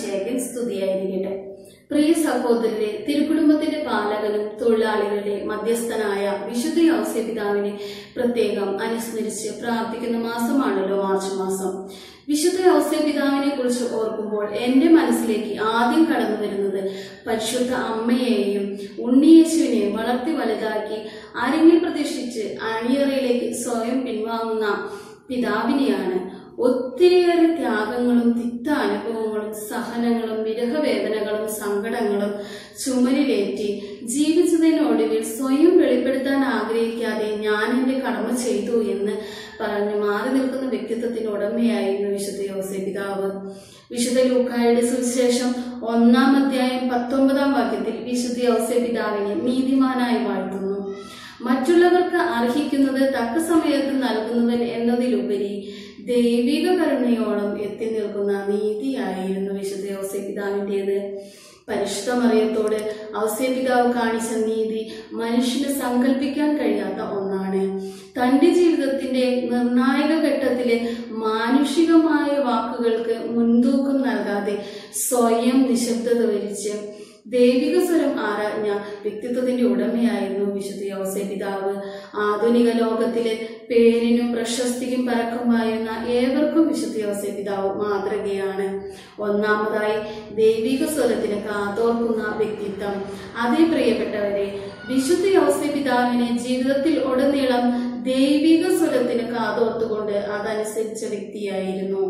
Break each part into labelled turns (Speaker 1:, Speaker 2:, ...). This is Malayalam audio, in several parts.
Speaker 1: മിശിയായിരിക്കും സ്തുതിയായിരിക്കട്ടെ പ്രിയ സഹോദരരെ തിരുക്കുടുംബത്തിന്റെ പാലകനും തൊഴിലാളികളുടെ മധ്യസ്ഥനായ വിശുദ്ധ ഔസ്യ പിതാവിനെ പ്രത്യേകം അനുസ്മരിച്ച് പ്രാർത്ഥിക്കുന്ന മാസമാണല്ലോ മാർച്ച് മാസം വിശുദ്ധ ഔസ്യ പിതാവിനെ കുറിച്ച് ഓർക്കുമ്പോൾ എന്റെ മനസ്സിലേക്ക് ആദ്യം കടന്നു വരുന്നത് പരിശുദ്ധ അമ്മയെയും ഉണ്ണിയേശുവിനെയും വളർത്തി വലുതാക്കി അരങ്ങിൽ പ്രതിഷ്ഠിച്ച് അണിയറയിലേക്ക് സ്വയം പിൻവാങ്ങുന്ന പിതാവിനെയാണ് ഒത്തിരിയേറെ ത്യാഗങ്ങളും തിക്ത അനുഭവങ്ങളും സഹനങ്ങളും വിരഹവേദനകളും സങ്കടങ്ങളും ചുമലിലേറ്റി ജീവിച്ചതിനൊടുവിൽ സ്വയം വെളിപ്പെടുത്താൻ ആഗ്രഹിക്കാതെ ഞാൻ എന്റെ കടമ ചെയ്തു എന്ന് പറഞ്ഞ് മാറി നിൽക്കുന്ന വ്യക്തിത്വത്തിന് ഉടമയായിരുന്നു വിശുദ്ധ യോസെ പിതാവ് വിശുദ്ധ ലൂക്കായുടെ സുവിശേഷം ഒന്നാം അധ്യായം പത്തൊമ്പതാം വാക്യത്തിൽ വിശുദ്ധ യോസെ പിതാവിനെ നീതിമാനായി വാഴ്ത്തുന്നു മറ്റുള്ളവർക്ക് അർഹിക്കുന്നത് തക്ക സമയത്ത് നൽകുന്നവൻ എന്നതിലുപരി ദൈവിക കരുണയോളം എത്തി നിൽക്കുന്ന നീതിയായിരുന്നു വിശുദ്ധ ഔസ്യ പിതാവിൻ്റെത് പരിശുദ്ധ മറിയത്തോട് ഔസ്യ പിതാവ് കാണിച്ച നീതി മനുഷ്യന് സങ്കല്പിക്കാൻ കഴിയാത്ത ഒന്നാണ് തന്റെ ജീവിതത്തിന്റെ നിർണായക ഘട്ടത്തിലെ മാനുഷികമായ വാക്കുകൾക്ക് മുൻതൂക്കം നൽകാതെ സ്വയം നിശബ്ദത വരിച്ച് ദൈവിക സ്വരം ആരാഞ്ഞ വ്യക്തിത്വത്തിന്റെ ഉടമയായിരുന്നു വിശുദ്ധ യോസെ പിതാവ് ആധുനിക ലോകത്തിലെ പേരിനും പ്രശസ്തിക്കും പരക്കം പായുന്ന ഏവർക്കും വിശുദ്ധ യോസെ പിതാവ് മാതൃകയാണ് ഒന്നാമതായി ദൈവിക സ്വരത്തിന് കാതോർക്കുന്ന വ്യക്തിത്വം അതേ പ്രിയപ്പെട്ടവരെ വിശുദ്ധ യോസെ പിതാവിനെ ജീവിതത്തിൽ ഉടനീളം ദൈവിക സ്വരത്തിന് കാതോർത്തുകൊണ്ട് അതനുസരിച്ച വ്യക്തിയായിരുന്നു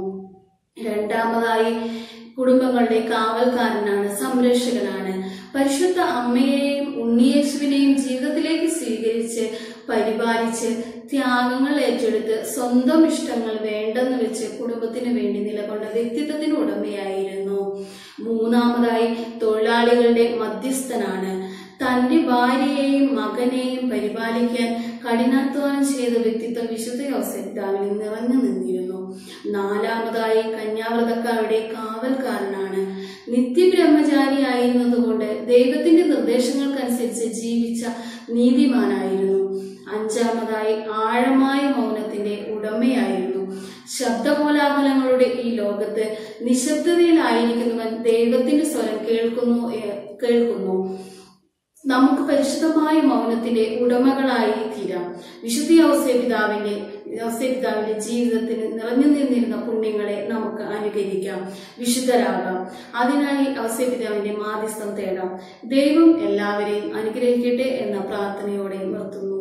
Speaker 1: രണ്ടാമതായി കുടുംബങ്ങളുടെ കാവൽക്കാരനാണ് സംരക്ഷകനാണ് പരിശുദ്ധ അമ്മയെയും ഉണ്ണിയേശുവിനെയും ജീവിതത്തിലേക്ക് സ്വീകരിച്ച് പരിപാലിച്ച് ത്യാഗങ്ങൾ ഏറ്റെടുത്ത് സ്വന്തം ഇഷ്ടങ്ങൾ വേണ്ടെന്ന് വെച്ച് കുടുംബത്തിന് വേണ്ടി നിലകൊണ്ട വ്യക്തിത്വത്തിന് ഉടമയായിരുന്നു മൂന്നാമതായി തൊഴിലാളികളുടെ മധ്യസ്ഥനാണ് തന്റെ ഭാര്യയെയും മകനെയും പരിപാലിക്കാൻ കഠിനാധ്വാനം ചെയ്ത വ്യക്തിത്വം വിശുദ്ധ യോസെഫ്താവിൽ നിറഞ്ഞു നിന്നിരുന്നു നാലാമതായി കന്യാവ്രതക്കാരുടെ കാവൽക്കാരനാണ് നിത്യബ്രഹ്മചാരിയായിരുന്നതുകൊണ്ട് ദൈവത്തിന്റെ നിർദ്ദേശങ്ങൾക്കനുസരിച്ച് ജീവിച്ച നീതിമാനായിരുന്നു അഞ്ചാമതായി ആഴമായ മൗനത്തിന്റെ ഉടമയായിരുന്നു ശബ്ദകോലാഹലങ്ങളുടെ ഈ ലോകത്ത് നിശബ്ദതയിലായിരിക്കുന്നവൻ ദൈവത്തിന്റെ സ്വരം കേൾക്കുന്നു ഏ- കേൾക്കുന്നു നമുക്ക് പരിശുദ്ധമായ മൗനത്തിന്റെ ഉടമകളായി തീരാം വിശുദ്ധ ഔസേ പിതാവിന്റെ ഔസേ പിതാവിന്റെ ജീവിതത്തിന് നിറഞ്ഞു നിന്നിരുന്ന പുണ്യങ്ങളെ നമുക്ക് അനുകരിക്കാം വിശുദ്ധരാകാം അതിനായി ഔസേ പിതാവിന്റെ മാധ്യസ്ഥം തേടാം ദൈവം എല്ലാവരെയും അനുഗ്രഹിക്കട്ടെ എന്ന പ്രാർത്ഥനയോടെ നിർത്തുന്നു